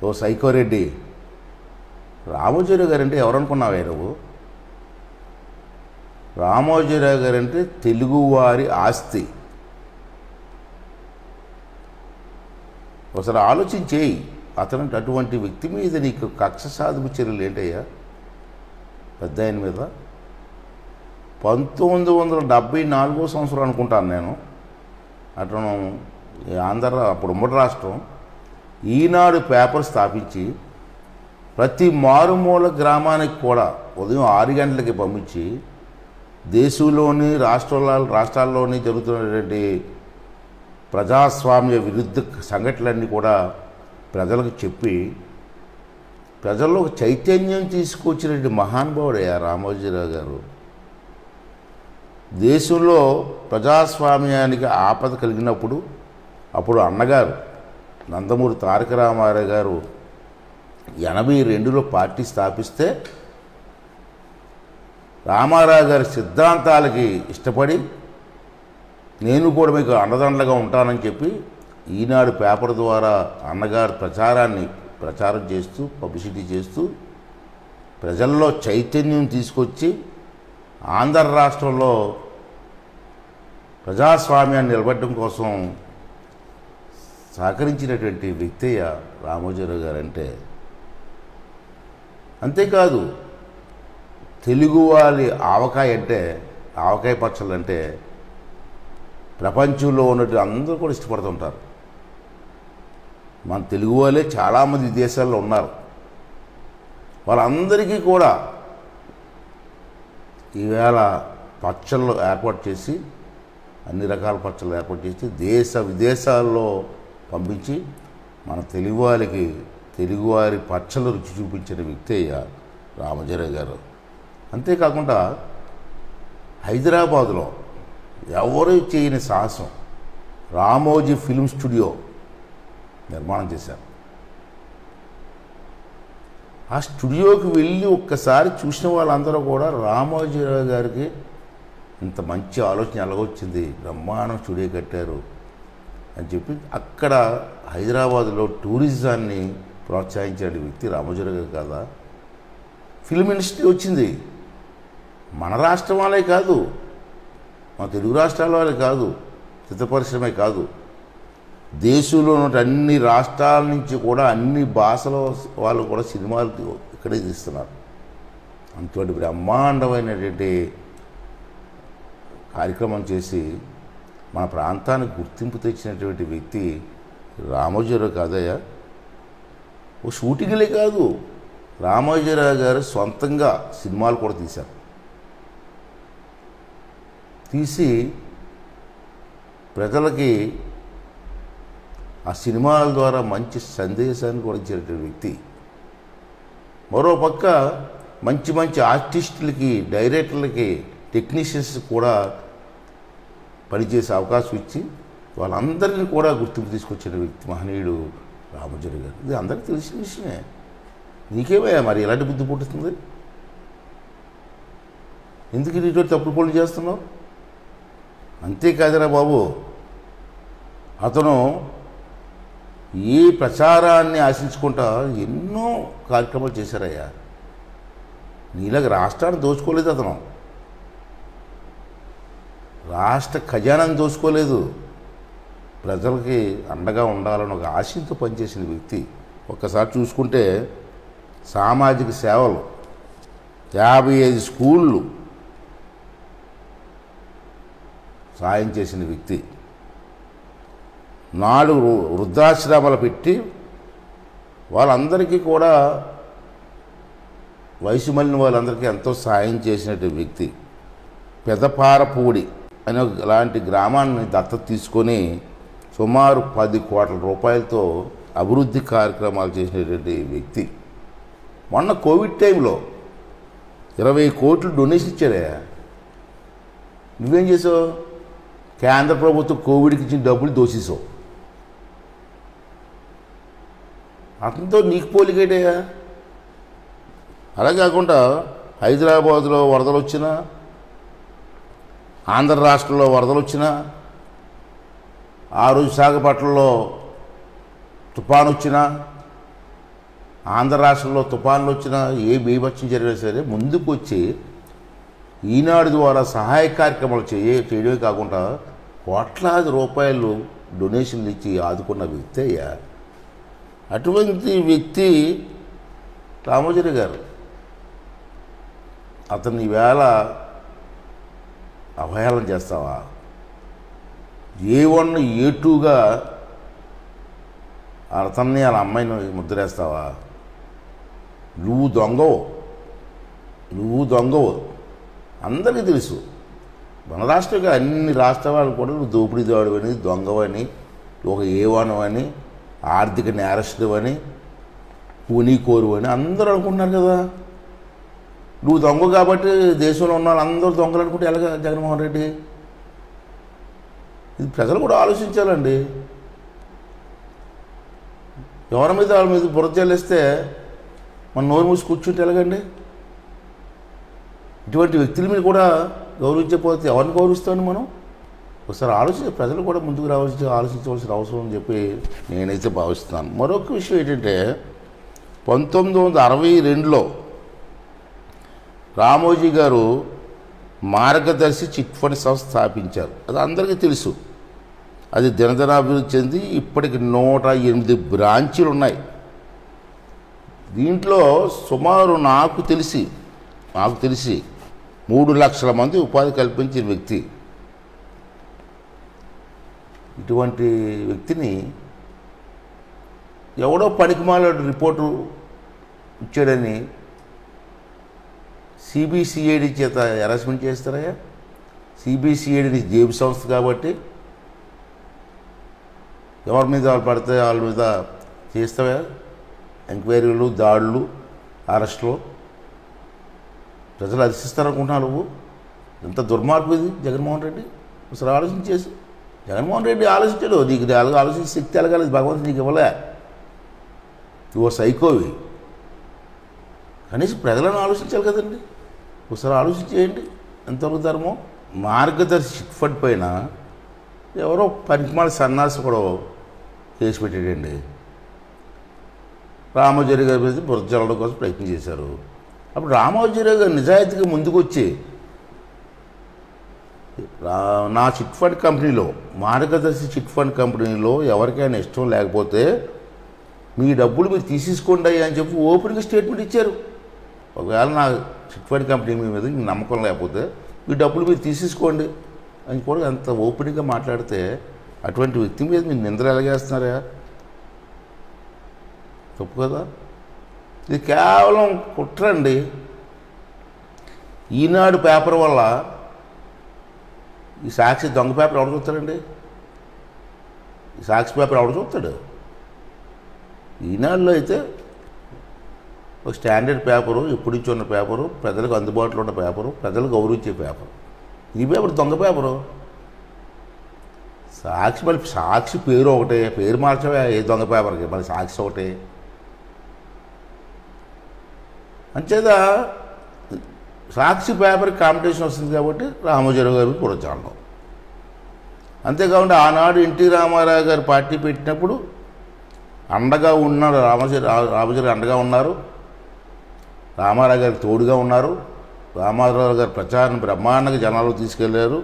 ఓ సైకోరెడ్డి Ramoji Rao guarantee ఎవరనుకున్నావే నువ్వు Ramoji Rao guarantee తెలుగువారి ఆస్తి ఒకసారి ఆలోచించేయి అతను అటువంటి వ్యక్తి మీద నీకు కక్ష సాధుపు చర్యలు ఏంటయ్యా పెద్ద ఆయన మీద పంతొమ్మిది వందల డెబ్బై నాలుగో సంవత్సరం అనుకుంటాను నేను అతను ఈ ఆంధ్ర అప్పుడు ఉమ్మడి రాష్ట్రం ఈనాడు పేపర్ స్థాపించి ప్రతి మారుమూల గ్రామానికి కూడా ఉదయం ఆరు గంటలకి పంపించి దేశంలోని రాష్ట్రాల రాష్ట్రాల్లోని జరుగుతున్నటువంటి ప్రజాస్వామ్య విరుద్ధ సంఘటనలన్నీ కూడా ప్రజలకు చెప్పి ప్రజల్లో ఒక చైతన్యం తీసుకొచ్చినటువంటి మహానుభావుడయ్యా రామోజీరావు గారు దేశంలో ప్రజాస్వామ్యానికి ఆపద కలిగినప్పుడు అప్పుడు అన్నగారు నందమూరి తారక రామారావు గారు ఎనభై రెండులో పార్టీ స్థాపిస్తే రామారావు గారి సిద్ధాంతాలకి ఇష్టపడి నేను కూడా మీకు అండదండగా ఉంటానని చెప్పి ఈనాడు పేపర్ ద్వారా అన్నగారి ప్రచారాన్ని ప్రచారం చేస్తూ పబ్లిసిటీ చేస్తూ ప్రజల్లో చైతన్యం తీసుకొచ్చి ఆంధ్ర రాష్ట్రంలో ప్రజాస్వామ్యాన్ని నిలబడడం కోసం సహకరించినటువంటి వ్యక్తయ్య రామోజీరావు గారు అంటే అంతేకాదు తెలుగు వారి ఆవకాయ అంటే ఆవకాయ పచ్చళ్ళు అంటే ప్రపంచంలో ఉన్నట్టు అందరూ కూడా ఇష్టపడుతుంటారు మన తెలుగు వాళ్ళే చాలామంది దేశాల్లో ఉన్నారు వాళ్ళందరికీ కూడా ఈవేళ పచ్చళ్ళు ఏర్పాటు చేసి అన్ని రకాల పచ్చళ్ళు ఏర్పాటు చేసి దేశ విదేశాల్లో పంపించి మన తెలుగు వారికి తెలుగువారి పచ్చళ్ళు రుచి చూపించిన వ్యక్తి అయ్యా రామజరావు గారు అంతేకాకుండా హైదరాబాదులో ఎవరు చేయని సాహసం రామోజీ ఫిల్మ్ స్టూడియో నిర్మాణం చేశారు ఆ స్టూడియోకి వెళ్ళి ఒక్కసారి చూసిన వాళ్ళందరూ కూడా రామోజీరావు గారికి ఇంత మంచి ఆలోచన ఎలాగొచ్చింది బ్రహ్మాండం స్టూడియో కట్టారు అని చెప్పి అక్కడ హైదరాబాదులో టూరిజాన్ని ప్రోత్సహించిన వ్యక్తి రామోజీరావు గారు కదా ఫిల్మ్ ఇండస్ట్రీ వచ్చింది మన రాష్ట్రం వాళ్ళే కాదు మన తెలుగు రాష్ట్రాల వాళ్ళే కాదు చిత్ర పరిశ్రమే కాదు దేశంలో ఉన్న అన్ని రాష్ట్రాల నుంచి కూడా అన్ని భాషల వాళ్ళు కూడా సినిమాలు తీ- ఇక్కడే తీస్తున్నారు అంతటి బ్రహ్మాండమైనటువంటి కార్యక్రమం చేసి మన ప్రాంతానికి గుర్తింపు తెచ్చినటువంటి వ్యక్తి రామోజీరావు కాదయ్యా ఓ షూటింగ్లే కాదు రామోజీరావు గారు సొంతంగా సినిమాలు కూడా తీశారు తీసి ప్రజలకి ఆ సినిమాల ద్వారా మంచి సందేశాన్ని కూడా ఇచ్చినటువంటి వ్యక్తి మరో పక్క మంచి మంచి ఆర్టిస్టులకి డైరెక్టర్లకి టెక్నీషియన్స్ కూడా పనిచేసే అవకాశం ఇచ్చి వాళ్ళందరినీ కూడా గుర్తింపు తీసుకొచ్చిన వ్యక్తి మహనీయుడు రామోజీ గారు ఇది అందరికీ తెలిసిన విషయమే నీకేమయ్యా మరి ఎలాంటి బుద్ధి పుట్టుతుంది ఎందుకు ఇటువంటి తప్పుడు పనులు చేస్తున్నావు అంతేకాదురా బాబు అతను ఈ ప్రచారాన్ని ఆశించుకుంటా ఎన్నో కార్యక్రమాలు చేశారయ్యా నీలాగా రాష్ట్రాన్ని దోచుకోలేదు అతను రాష్ట్ర ఖజానాన్ని దోచుకోలేదు ప్రజలకి అండగా ఉండాలని ఒక ఆశయంతో పనిచేసిన వ్యక్తి ఒక్కసారి చూసుకుంటే సామాజిక సేవలు యాభై ఐదు స్కూళ్ళు సాయం చేసిన వ్యక్తి నాలుగు వృద్ధాశ్రమాలు పెట్టి వాళ్ళందరికీ కూడా వయసు మళ్ళిన వాళ్ళందరికీ ఎంతో సాయం చేసినటువంటి వ్యక్తి పెదపారపూడి అనే ఒక లాంటి గ్రామాన్ని దత్తత తీసుకొని సుమారు పది కోట్ల రూపాయలతో అభివృద్ధి కార్యక్రమాలు చేసినటువంటి వ్యక్తి మొన్న కోవిడ్ టైంలో ఇరవై కోట్లు డొనేషన్ ఇచ్చాడే నువ్వేం చేసావు కేంద్ర ప్రభుత్వం కోవిడ్కి ఇచ్చిన డబ్బులు దోషిసావు అతనితో నీకు పోలికేటయ్యా అలా కాకుండా హైదరాబాదులో వరదలు వచ్చినా ఆంధ్ర రాష్ట్రంలో వరదలు వచ్చినా ఆ రోజు విశాఖపట్నంలో తుఫాను వచ్చినా ఆంధ్ర రాష్ట్రంలో తుఫాన్లు వచ్చినా ఏ బీభత్సం జరిగినా సరే ముందుకు వచ్చి ఈనాడు ద్వారా సహాయ కార్యక్రమాలు చేయ చేయడమే కాకుండా కోట్లాది రూపాయలు డొనేషన్లు ఇచ్చి ఆదుకున్న వ్యక్తి అయ్యా అటువంటి వ్యక్తి రామోజీ గారు అతన్ని ఈవేళ అవహేళన చేస్తావా ఏ వన్ ఏ టూగా అతన్ని వాళ్ళ అమ్మాయిని ముద్రేస్తావా నువ్వు దొంగవు నువ్వు దొంగవు అందరికీ తెలుసు మన రాష్ట్రంగా అన్ని రాష్ట్రాలు కూడా నువ్వు దోపిడీదాడు అని దొంగవని ఒక ఏవానం అని ఆర్థిక నేరస్తుడు అని కూనీకోరు అని అందరూ అనుకుంటున్నారు కదా నువ్వు దొంగ కాబట్టి దేశంలో ఉన్న వాళ్ళందరూ దొంగలు అనుకుంటే ఎలాగ జగన్మోహన్ రెడ్డి ఇది ప్రజలు కూడా ఆలోచించాలండి ఎవరి మీద వాళ్ళ మీద బురద చెల్లిస్తే మన నోరు మూసి కూర్చుంటే ఎలాగండి ఇటువంటి వ్యక్తుల మీద కూడా గౌరవించకపోతే ఎవరిని గౌరవిస్తాను మనం ఒకసారి ఆలోచించి ప్రజలు కూడా ముందుకు రావాల్సి ఆలోచించవలసిన అవసరం అని చెప్పి నేనైతే భావిస్తున్నాను మరొక విషయం ఏంటంటే పంతొమ్మిది వందల అరవై రెండులో రామోజీ గారు మార్గదర్శి చిట్ ఫండ్ సంస్థ స్థాపించారు అది అందరికీ తెలుసు అది దినదినాభివృద్ధి చెంది ఇప్పటికి నూట ఎనిమిది బ్రాంచీలు ఉన్నాయి దీంట్లో సుమారు నాకు తెలిసి నాకు తెలిసి మూడు లక్షల మంది ఉపాధి కల్పించిన వ్యక్తి ఇటువంటి వ్యక్తిని ఎవడో పనికిమాల రిపోర్టు ఇచ్చాడని సిబిసిఐడి చేత హెరాస్మెంట్ చేస్తారయ్యా సిబిసిఐడి జేబు సంస్థ కాబట్టి ఎవరి మీద వాళ్ళు పడితే వాళ్ళ మీద చేస్తావా ఎంక్వైరీలు దాడులు అరెస్టులు ప్రజలు హర్షిస్తారనుకుంటున్నావు నువ్వు ఎంత దుర్మార్గం ఇది జగన్మోహన్ రెడ్డి ఒకసారి ఆలోచించేసి జగన్మోహన్ రెడ్డి ఆలోచించాడు నీకు అలాగే ఆలోచించే శక్తి ఎలగాలి భగవంతుడు నీకు ఇవ్వలే నువ్వు సైకోవి కనీసం ప్రజలను ఆలోచించాలి కదండి ఒకసారి ఆలోచించేయండి ఎంతవరకు ధర్మం మార్గదర్శి చిట్ ఫండ్ పైన ఎవరో పనికిమాల సన్నాసి కూడా కేసు పెట్టాడండి రామోజీరావు గారి మీద బురద చల్లడం కోసం ప్రయత్నం చేశారు అప్పుడు రామోజీరావు గారు నిజాయితీగా ముందుకు వచ్చి రా- నా చిట్ ఫండ్ కంపెనీలో మార్గదర్శి చిట్ ఫండ్ కంపెనీలో ఎవరికైనా ఇష్టం లేకపోతే మీ డబ్బులు మీరు తీసేసుకోండి అయ్యా అని చెప్పి ఓపెన్గా స్టేట్మెంట్ ఇచ్చారు ఒకవేళ నా చిట్ ఫండ్ కంపెనీ మీ మీద మీకు నమ్మకం లేకపోతే మీ డబ్బులు మీరు తీసేసుకోండి అని కూడా అంత ఓపెన్గా మాట్లాడితే అటువంటి వ్యక్తి మీద మీరు నిందలు ఎలాగేస్తున్నారా తప్పు కదా ఇది కేవలం కుట్రండి ఈనాడు పేపర్ వల్ల ఈ సాక్షి దొంగ పేపర్ ఎవడు చూస్తాడండి ఈ సాక్షి పేపర్ ఎవడు చూస్తాడు ఈనాడులో అయితే ఒక స్టాండర్డ్ పేపరు ఎప్పటి నుంచి ఉన్న పేపరు ప్రజలకు అందుబాటులో ఉన్న పేపరు ప్రజలు గౌరవించే పేపర్ ఈ పేపర్ దొంగ పేపరు సాక్షి మళ్ళీ సాక్షి పేరు ఒకటే పేరు మార్చవే ఏ దొంగ పేపర్కి మళ్ళీ సాక్షి ఒకటే అంచేత సాక్షి పేపర్ కాంపిటీషన్ వస్తుంది కాబట్టి రామోజీరావు గారు కూడా చాలం అంతేకాకుండా ఆనాడు ఎన్టీ రామారావు గారు పార్టీ పెట్టినప్పుడు అండగా ఉన్నారు రామోజీ రామోజీరావు అండగా ఉన్నారు రామారావు గారికి తోడుగా ఉన్నారు రామారావు గారి ప్రచారం బ్రహ్మాండంగా జనాలు తీసుకెళ్లారు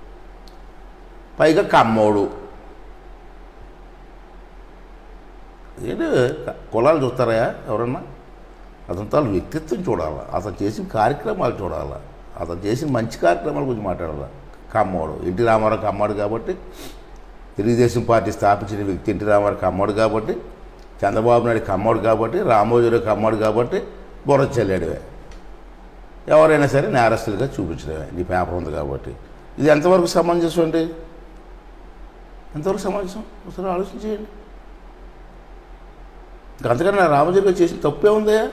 పైగా కమ్మోడు ఏంటి కులాలు చూస్తారా ఎవరన్నా అతని తాను వ్యక్తిత్వం చూడాలి అతను చేసిన కార్యక్రమాలు చూడాలి అతను చేసిన మంచి కార్యక్రమాల గురించి మాట్లాడాలి కమ్మోడు ఎన్టీ రామారావు కమ్మాడు కాబట్టి తెలుగుదేశం పార్టీ స్థాపించిన వ్యక్తి ఎన్టీ రామారావు కమ్మాడు కాబట్టి చంద్రబాబు నాయుడు కమ్మాడు కాబట్టి రామోజీరావు కమ్మాడు కాబట్టి బుర్ర చెల్లాడివే ఎవరైనా సరే నేరస్తులుగా చూపించడమే నీ పేపర్ ఉంది కాబట్టి ఇది ఎంతవరకు సమంజసం అండి ఎంతవరకు సమంజసం ఒకసారి ఆలోచించేయండి ఇంకా అంతకన్నా రామోజీ గారు చేసిన తప్పే ఉందయ్యా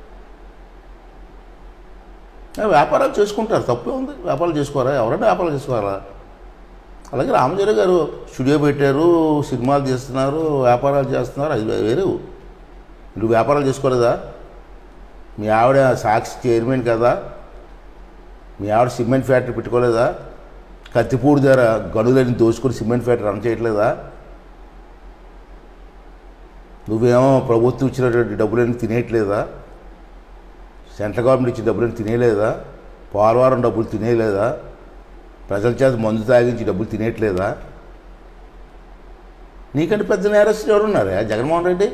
ఆ, వ్యాపారాలు చేసుకుంటారు తప్పే ఉంది వ్యాపారాలు చేసుకోరా ఎవరైనా వ్యాపారాలు చేసుకోవాలా అలాగే రామజీర గారు స్టూడియో పెట్టారు సినిమాలు తీస్తున్నారు వ్యాపారాలు చేస్తున్నారు అది వేరు నువ్వు వ్యాపారాలు చేసుకోలేదా మీ ఆవిడ సాక్షి చైర్మన్ కదా మీ ఆవిడ సిమెంట్ ఫ్యాక్టరీ పెట్టుకోలేదా కత్తిపూడి దగ్గర గనులని దోచుకొని సిమెంట్ ఫ్యాక్టరీ రన్ చేయట్లేదా నువ్వేమో ప్రభుత్వం ఇచ్చినటువంటి డబ్బులన్నీ తినేయట్లేదా సెంట్రల్ గవర్నమెంట్ ఇచ్చిన డబ్బులను తినేయలేదా పోలవరం డబ్బులు తినేయలేదా ప్రజల చేత మందు తాగించి డబ్బులు తినేయట్లేదా నీకంటే పెద్ద నేరస్తులు ఎవరున్నారా జగన్మోహన్ రెడ్డి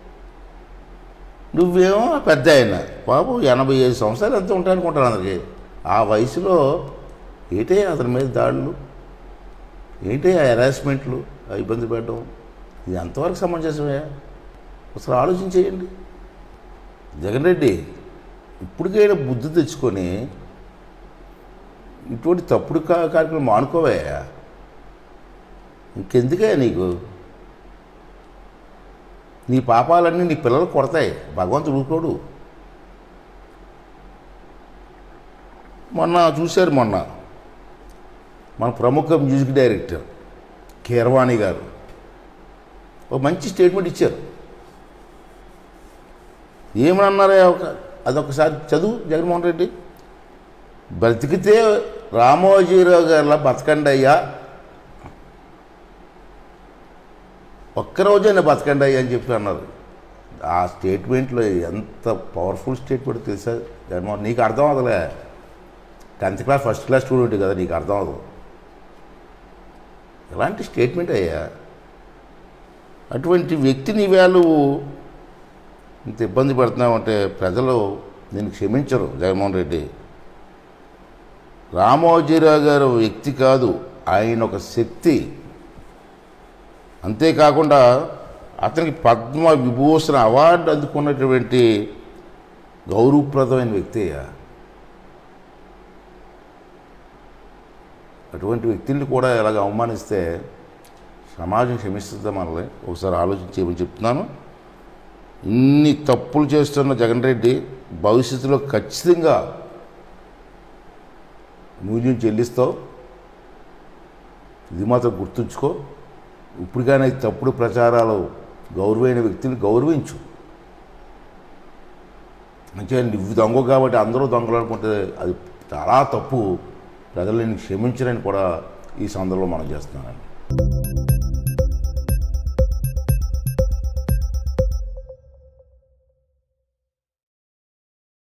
నువ్వేమో పెద్ద ఆయన బాబు ఎనభై ఐదు సంవత్సరాలు ఎంత ఉంటాయనుకుంటాను అందరికి ఆ వయసులో ఏంటే అతని మీద దాడులు ఏంటి ఆ హెరాస్మెంట్లు ఆ ఇబ్బంది పెట్టడం ఇది ఎంతవరకు సమంజసమే అసలు ఆలోచించేయండి జగన్ రెడ్డి ఇప్పటికైనా బుద్ధి తెచ్చుకొని ఇటువంటి తప్పుడు కా కార్యక్రమం మానుకోవా ఇంకెందుకే నీకు నీ పాపాలన్నీ నీ పిల్లలు కొడతాయి భగవంతుడు ఊరుకోడు మొన్న చూశారు మొన్న మన ప్రముఖ మ్యూజిక్ డైరెక్టర్ కీరవాణి గారు ఒక మంచి స్టేట్మెంట్ ఇచ్చారు ఏమని అన్నారా ఒక అదొకసారి చదువు జగన్మోహన్ రెడ్డి బ్రతికితే రామోజీరావు గారిలా బతకండి అయ్యా ఒక్కరోజైనా బతకండి అయ్యా అని చెప్పి అన్నారు ఆ స్టేట్మెంట్లో ఎంత పవర్ఫుల్ స్టేట్మెంట్ తెలుసా జగన్మోహన్ నీకు అర్థం అవ్వదులే tenth class first class student కదా నీకు అర్థం అవ్వదు ఎలాంటి స్టేట్మెంట్ అయ్యా అటువంటి వ్యక్తిని వేళ ఇంత ఇబ్బంది పడుతున్నామంటే ప్రజలు నేను క్షమించరు జగన్మోహన్ రెడ్డి రామోజీరావు గారు వ్యక్తి కాదు ఆయన ఒక శక్తి అంతేకాకుండా అతనికి పద్మ విభూషణ అవార్డు అందుకున్నటువంటి గౌరవప్రదమైన వ్యక్తి అయ్యా అటువంటి వ్యక్తుల్ని కూడా ఇలాగ అవమానిస్తే సమాజం క్షమిస్తుందా మనల్ని ఒకసారి ఆలోచించేయమని చెప్తున్నాను ఇన్ని తప్పులు చేస్తున్న జగన్ రెడ్డి భవిష్యత్తులో ఖచ్చితంగా మూల్యం చెల్లిస్తావు ఇది మాత్రం గుర్తుంచుకో ఇప్పటికైనా ఈ తప్పుడు ప్రచారాలు గౌరవైన వ్యక్తిని గౌరవించు మంచిగా నువ్వు దొంగ కాబట్టి అందరూ దొంగలు అనుకుంటే అది చాలా తప్పు ప్రజల్ని క్షమించరని కూడా ఈ సందర్భంలో మనం చేస్తున్నానండి